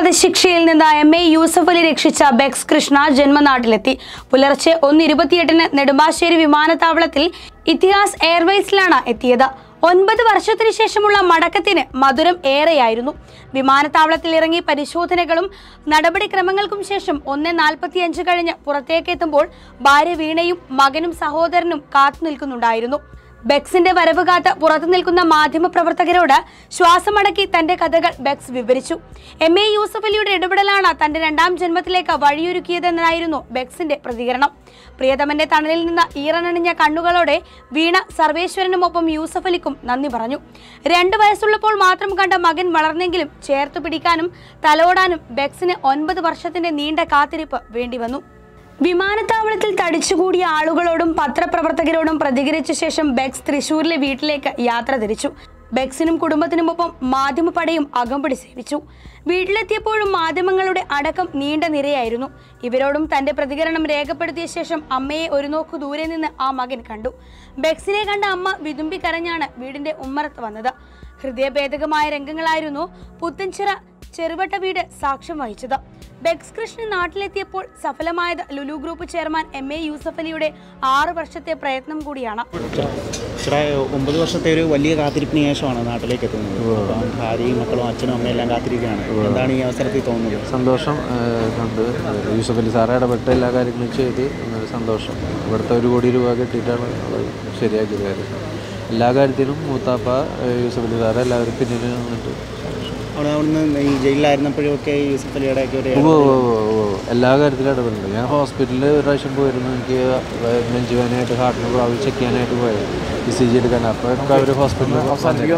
വധശിക്ഷയിൽ നിന്ന് M A Yusuf Ali രക്ഷിച്ച begs Krishna ജന്മനാട്ടിലെത്തി പുലർച്ചെ ഒന്ന് ഇരുപത്തിയെട്ടിന് നെടുമ്പാശ്ശേരി വിമാനത്താവളത്തിൽ ഇത്തിഹാസ് എയർവേസിലാണ് എത്തിയത് ഒൻപത് വർഷത്തിനു ശേഷമുള്ള മടക്കത്തിന് മധുരം ഏറെയായിരുന്നു വിമാനത്താവളത്തിൽ ഇറങ്ങി പരിശോധനകളും നടപടിക്രമങ്ങൾക്കും ശേഷം ഒന്ന് നാൽപ്പത്തിയഞ്ച് കഴിഞ്ഞ് പുറത്തേക്കെത്തുമ്പോൾ ഭാര്യ വീണയും മകനും സഹോദരനും കാത്തു നിൽക്കുന്നുണ്ടായിരുന്നു ബെക്സിന്റെ വരവ് കാത്ത് പുറത്തു നിൽക്കുന്ന മാധ്യമപ്രവർത്തകരോട് ശ്വാസമടക്കി തന്റെ കഥകൾ ബെക്സ് വിവരിച്ചു എം എ യൂസഫ് അലിയുടെ ഇടപെടലാണ് തന്റെ രണ്ടാം ജന്മത്തിലേക്ക് വഴിയൊരുക്കിയതെന്നായിരുന്നു ബെക്സിന്റെ പ്രതികരണം പ്രിയതമന്റെ തണലിൽ നിന്ന് ഈറനണിഞ്ഞ കണ്ണുകളോടെ വീണ സർവേശ്വരനുമൊപ്പം യൂസഫ് അലിക്കും നന്ദി പറഞ്ഞു രണ്ടു വയസ്സുള്ളപ്പോൾ മാത്രം കണ്ട മകൻ വളർന്നെങ്കിലും ചേർത്തു പിടിക്കാനും തലോടാനും ബെക്സിന് ഒൻപത് വർഷത്തിന്റെ നീണ്ട കാത്തിരിപ്പ് വേണ്ടിവന്നു വിമാനത്താവളത്തിൽ തടിച്ചുകൂടിയ ആളുകളോടും പത്രപ്രവർത്തകരോടും പ്രതികരിച്ച ശേഷം ബെക്സ് തൃശൂരിലെ വീട്ടിലേക്ക് യാത്ര തിരിച്ചു ബെക്സിനും കുടുംബത്തിനുമൊപ്പം മാധ്യമപ്പടയും അകമ്പടി സേവിച്ചു വീട്ടിലെത്തിയപ്പോഴും മാധ്യമങ്ങളുടെ അടക്കം നീണ്ട നിരയായിരുന്നു ഇവരോടും തന്റെ പ്രതികരണം രേഖപ്പെടുത്തിയ ശേഷം അമ്മയെ ഒരു നോക്കു ദൂരെ നിന്ന് ആ മകൻ കണ്ടു ബെക്സിനെ കണ്ട അമ്മ വിതുമ്പി കരഞ്ഞാണ് വീടിന്റെ ഉമ്മറത്ത് വന്നത് ഹൃദയഭേദകമായ രംഗങ്ങളായിരുന്നു പുത്തൻചിറ ചെറുവട്ട വീട് സാക്ഷ്യം വഹിച്ചത് ബെക്സ് കൃഷ്ണൻ നാട്ടിലെത്തിയപ്പോൾ സഫലമായത് Lulu group chairman M A Yusuff അലിയുടെ ആറ് വർഷത്തെ പ്രയത്നം കൂടിയാണ് ചേട്ടാ ഒമ്പത് വർഷത്തെ ഒരു വലിയ കാത്തിരിപ്പിന് ശേഷമാണ് നാട്ടിലേക്ക് എത്തുന്നത് അപ്പം ഭാര്യയും മക്കളും അച്ഛനും അമ്മയും എല്ലാം കാത്തിരിക്കുകയാണ് എന്താണ് ഈ അവസരത്തിൽ തോന്നുന്നത് സന്തോഷം ഏഹ്, കണ്ട് യൂസഫ് അലി സാറ് ഇടപെട്ട് എല്ലാ കാര്യങ്ങളും ചെയ്ത് വളരെ സന്തോഷം ഇവിടുത്തെ ഒരു കോടി രൂപ കിട്ടിയിട്ടാണ് അത് ശരിയാക്കിയത് കാര്യം എല്ലാ കാര്യത്തിലും മൂത്താപ്പ ഏഹ്, യൂസഫ് അലി സാറ് എല്ലാവരും പിന്നിൽ നിന്നിട്ട് അവിടെ അവിടുന്ന് ഈ ജയിലിലായിരുന്നപ്പോഴും ഒക്കെ യൂസഫ് അലിയുടെ ഒക്കെ ഒരു ഉവ്വ് ഉവ്വ് ഉവ്വ് ഉവ്വ്. എല്ലാ കാര്യത്തിലും ഇടപെടുന്നുണ്ട് ഞാൻ ഹോസ്പിറ്റലിൽ ഒരു പ്രാവശ്യം പോയിരുന്നു എനിക്ക് നെഞ്ചുവേനായിട്ട് ഹാർട്ടിന് പ്രാവശ്യം ചെക്ക് ചെയ്യാനായിട്ട് പോയത് ഇ സി ജി എടുക്കാൻ അപ്പോഴൊക്കെ അവർ ഹോസ്പിറ്റലിൽ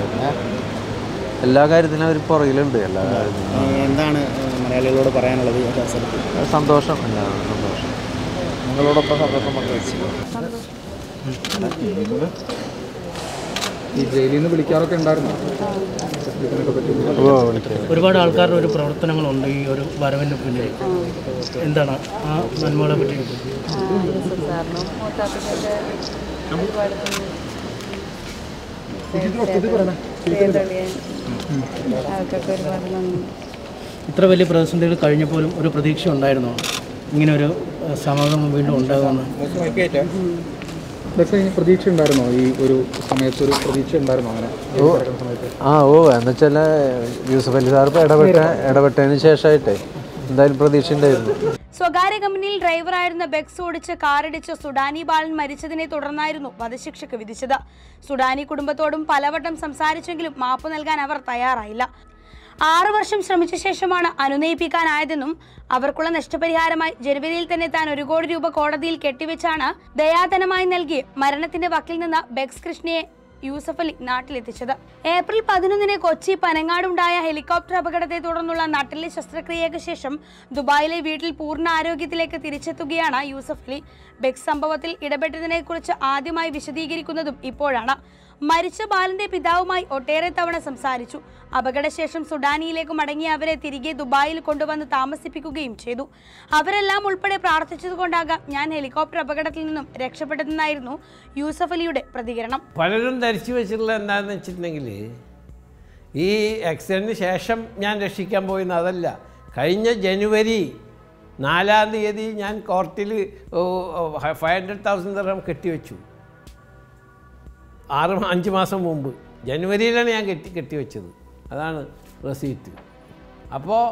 എല്ലാ കാര്യത്തിലും അവർ പുറകിലുണ്ട് എല്ലാ കാര്യത്തിലും ഏഹ് എന്താണ് ഏഹ് മലയാളികളോട് പറയാനുള്ളത് ഈ ഒരു അവസരത്തിൽ അത് സന്തോഷം എല്ലാവരും സന്തോഷം നിങ്ങളോടൊപ്പം സന്തോഷം പങ്കുവച്ചു ഈ ജയിലിൽ നിന്ന് വിളിക്കാറൊക്കെ ഉണ്ടായിരുന്നു ഇതിനൊക്കെ പറ്റി ഓ വിളിക്കാം ഒരുപാട് ആൾക്കാരുടെ ഒരു പ്രവർത്തനങ്ങളുണ്ട് ഈ ഒരു വരവിന് പിന്നിൽ എന്താണ് ആ നന്മകളെ പറ്റി സാറിനും മൂത്താപ്പിനൊക്കെ ഒരുപാട് അവർക്കൊക്കെ ഒരുപാട് നന്ദി ഇത്ര വലിയ പ്രതിസന്ധികൾ കഴിഞ്ഞപ്പോഴും ഒരു പ്രതീക്ഷ ഉണ്ടായിരുന്നോ ഇങ്ങനെ ഒരു ഏഹ്, സമാഗമം വീണ്ടും ഉണ്ടാകുമെന്ന് പക്ഷേ ഇനി പ്രതീക്ഷ ഉണ്ടായിരുന്നോ ഈ ഒരു സമയത്ത് ഒരു പ്രതീക്ഷ ഉണ്ടായിരുന്നോ അങ്ങനെ കിടക്കുന്ന സമയത്ത് ആ ഓ എന്ന് വെച്ചാൽ യൂസഫ് അലി സാർ ഇപ്പോൾ ഇടപെട്ട ഇടപെട്ടതിന് ശേഷമായിട്ടേ എന്തായാലും പ്രതീക്ഷ ഉണ്ടായിരുന്നു സ്വകാര്യ കമ്പനിയിൽ ഡ്രൈവറായിരുന്ന ബെക്സ് ഓടിച്ച് കാറിടിച്ച് സുഡാനി ബാലൻ മരിച്ചതിനെ തുടർന്നായിരുന്നു വധശിക്ഷയ്ക്ക് വിധിച്ചത് സുഡാനി കുടുംബത്തോടും പലവട്ടം സംസാരിച്ചെങ്കിലും മാപ്പ് നൽകാൻ അവർ തയ്യാറായില്ല ആറു വർഷം ശ്രമിച്ച ശേഷമാണ് അനുനയിപ്പിക്കാനായതെന്നും അവർക്കുള്ള നഷ്ടപരിഹാരമായി ജനുവരിയിൽ തന്നെ താൻ ഒരു കോടി രൂപ കോടതിയിൽ കെട്ടിവെച്ചാണ് ദയാധനമായി നൽകി മരണത്തിന്റെ വക്കിൽ നിന്ന് ബെക്സ് കൃഷ്ണയെ യൂസഫ് അലി നാട്ടിലെത്തിച്ചത് ഏപ്രിൽ പതിനൊന്നിന് കൊച്ചി പനങ്ങാടുണ്ടായ ഹെലികോപ്റ്റർ അപകടത്തെ തുടർന്നുള്ള നട്ടിലെ ശസ്ത്രക്രിയയ്ക്ക് ശേഷം ദുബായിലെ വീട്ടിൽ പൂർണ്ണ ആരോഗ്യത്തിലേക്ക് തിരിച്ചെത്തുകയാണ് യൂസഫ് അലി ബെക്സ് സംഭവത്തിൽ ഇടപെട്ടതിനെക്കുറിച്ച് ആദ്യമായി വിശദീകരിക്കുന്നതും ഇപ്പോഴാണ് മരിച്ച ബാലന്റെ പിതാവുമായി ഒട്ടേറെ തവണ സംസാരിച്ചു അപകടശേഷം സുഡാനിയിലേക്ക് മടങ്ങിയ അവരെ തിരികെ ദുബായിൽ കൊണ്ടുവന്ന് താമസിപ്പിക്കുകയും ചെയ്തു അവരെല്ലാം ഉൾപ്പെടെ പ്രാർത്ഥിച്ചതുകൊണ്ടാകാം ഞാൻ ഹെലികോപ്റ്റർ അപകടത്തിൽ നിന്നും രക്ഷപ്പെട്ടതെന്നായിരുന്നു യൂസഫ് അലിയുടെ പ്രതികരണം പലരും ധരിച്ചു വെച്ചിട്ടുള്ള എന്താണെന്ന് വെച്ചിട്ടുണ്ടെങ്കിൽ ഈ ആക്സിഡൻറ്റിന് ശേഷം ഞാൻ രക്ഷിക്കാൻ പോയെന്ന് അതല്ല കഴിഞ്ഞ ജനുവരി നാലാം തീയതി ഞാൻ കോർട്ടിൽ ഫൈവ് ഹൺഡ്രഡ് തൗസൻഡ് ദർഹം കെട്ടിവെച്ചു ആറ് മാ- അഞ്ച് മാസം മുമ്പ് ജനുവരിയിലാണ് ഞാൻ കെട്ടി കെട്ടിവെച്ചത് അതാണ് റെസീറ്റ് അപ്പോൾ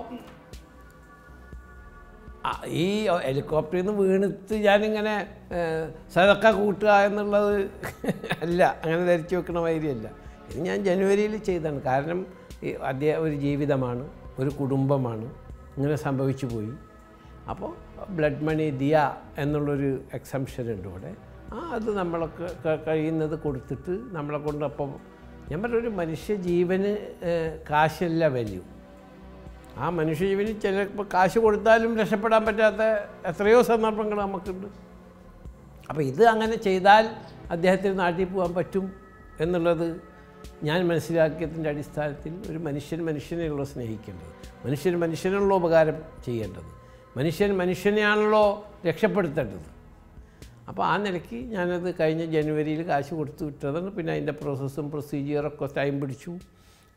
ആ, ഈ ഹെലികോപ്റ്ററിൽ നിന്ന് വീണിട്ട് ഞാനിങ്ങനെ ഏഹ്, സതക്ക കൂട്ടുക എന്നുള്ളത് അല്ല അങ്ങനെ ധരിച്ചു വെക്കണ മാതിരിയല്ല ഇത് ഞാൻ ജനുവരിയിൽ ചെയ്തതാണ് കാരണം ഈ അദ്ദേഹം ഒരു ജീവിതമാണ് ഒരു കുടുംബമാണ് ഇങ്ങനെ സംഭവിച്ചു പോയി അപ്പോൾ ബ്ലഡ് മണി ദിയ എന്നുള്ളൊരു എക്സംഷൻ ഉണ്ട് ഇവിടെ ആ അത് നമ്മളൊക്കെ ക- കഴിയുന്നത് കൊടുത്തിട്ട് നമ്മളെ കൊണ്ട് അപ്പം ഞാൻ പറഞ്ഞൊരു മനുഷ്യ ജീവന് ഏഹ്, കാശല്ല വാല്യൂ ആ മനുഷ്യജീവന് ചിലപ്പോൾ കാശ് കൊടുത്താലും രക്ഷപ്പെടാൻ പറ്റാത്ത എത്രയോ സന്ദർഭങ്ങൾ നമുക്കുണ്ട് അപ്പോൾ ഇത് അങ്ങനെ ചെയ്താൽ അദ്ദേഹത്തിന് നാട്ടിൽ പോകാൻ പറ്റും എന്നുള്ളത് ഞാൻ മനസ്സിലാക്കിയതിൻ്റെ അടിസ്ഥാനത്തിൽ ഒരു മനുഷ്യൻ മനുഷ്യനെയുള്ള സ്നേഹിക്കേണ്ടത് മനുഷ്യൻ മനുഷ്യനുള്ള ഉപകാരം ചെയ്യേണ്ടത് മനുഷ്യൻ മനുഷ്യനെയാണല്ലോ രക്ഷപ്പെടുത്തേണ്ടത് അപ്പോൾ ആ നിലയ്ക്ക് ഞാനത് കഴിഞ്ഞ ജനുവരിയിൽ കാശ് കൊടുത്തു വിട്ടതാണ് പിന്നെ അതിൻ്റെ പ്രോസസ്സും പ്രൊസീജിയറൊക്കെ ടൈം പിടിച്ചു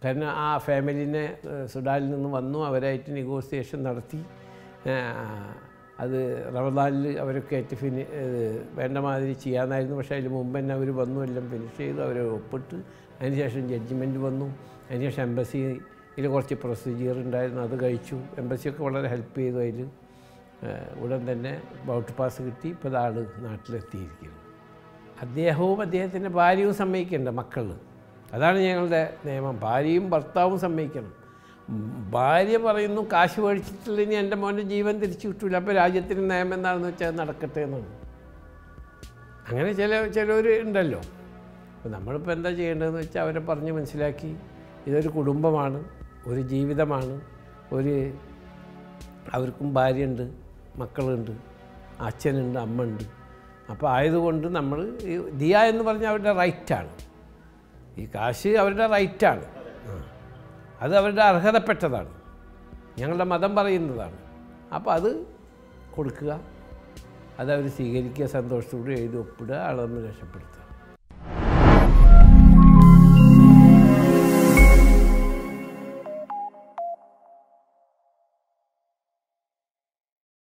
കാരണം ആ ഫാമിലിനെ ഏഹ്, സുഡാനിൽ നിന്ന് വന്നു അവരായിട്ട് നെഗോസിയേഷൻ നടത്തി ഏഹ്, അത് റമദാനിൽ അവരൊക്കെ ആയിട്ട് ഫിനി ഏഹ്, വേണ്ട മാതിരി ചെയ്യാമായിരുന്നു പക്ഷേ അതിന് മുമ്പ് തന്നെ അവർ വന്നു എല്ലാം ഫിനിഷ് ചെയ്തു അവർ ഒപ്പിട്ട് അതിനുശേഷം ജഡ്ജിമെൻറ്റ് വന്നു അതിനുശേഷം എംബസിയിൽ കുറച്ച് പ്രൊസീജിയർ ഉണ്ടായിരുന്നു അത് കഴിച്ചു എംബസിയൊക്കെ വളരെ ഹെൽപ്പ് ചെയ്തു അതിൽ ഉടൻ തന്നെ ബൗട്ട് പാസ് കിട്ടി ഇപ്പോൾ ആൾ നാട്ടിലെത്തിയിരിക്കുന്നു അദ്ദേഹവും അദ്ദേഹത്തിൻ്റെ ഭാര്യയും സമ്മതിക്കേണ്ട മക്കൾ അതാണ് ഞങ്ങളുടെ നിയമം ഭാര്യയും ഭർത്താവും സമ്മതിക്കണം ഉം, ഭാര്യ പറയുന്നു കാശ് മേടിച്ചിട്ടില്ലെങ്കിൽ എൻ്റെ മോൻ്റെ ജീവൻ തിരിച്ചു കിട്ടില്ല അപ്പോൾ രാജ്യത്തിൻ്റെ നിയമം എന്താണെന്ന് വെച്ചാൽ അത് നടക്കട്ടെ എന്നാണ് അങ്ങനെ ചില ചിലവർ ഉണ്ടല്ലോ അപ്പോൾ നമ്മളിപ്പോൾ എന്താ ചെയ്യേണ്ടതെന്ന് വെച്ചാൽ അവരെ പറഞ്ഞ് മനസ്സിലാക്കി ഇതൊരു കുടുംബമാണ് ഒരു ജീവിതമാണ് ഒരു അവർക്കും ഭാര്യയുണ്ട് മക്കളുണ്ട് അച്ഛനുണ്ട് അമ്മ ഉണ്ട് അപ്പോൾ ആയതുകൊണ്ട് നമ്മൾ ഈ ദിയ എന്ന് പറഞ്ഞാൽ അവരുടെ റൈറ്റാണ് ഈ കാശ് അവരുടെ റൈറ്റാണ് ആ. അത് അവരുടെ അർഹതപ്പെട്ടതാണ് ഞങ്ങളുടെ മതം പറയുന്നതാണ് അപ്പോൾ അത് കൊടുക്കുക അത് അവർ സ്വീകരിക്കുക സന്തോഷത്തോടെ എഴുതി ഒപ്പിടുക ആളെ നമ്മൾ രക്ഷപ്പെടുത്തുക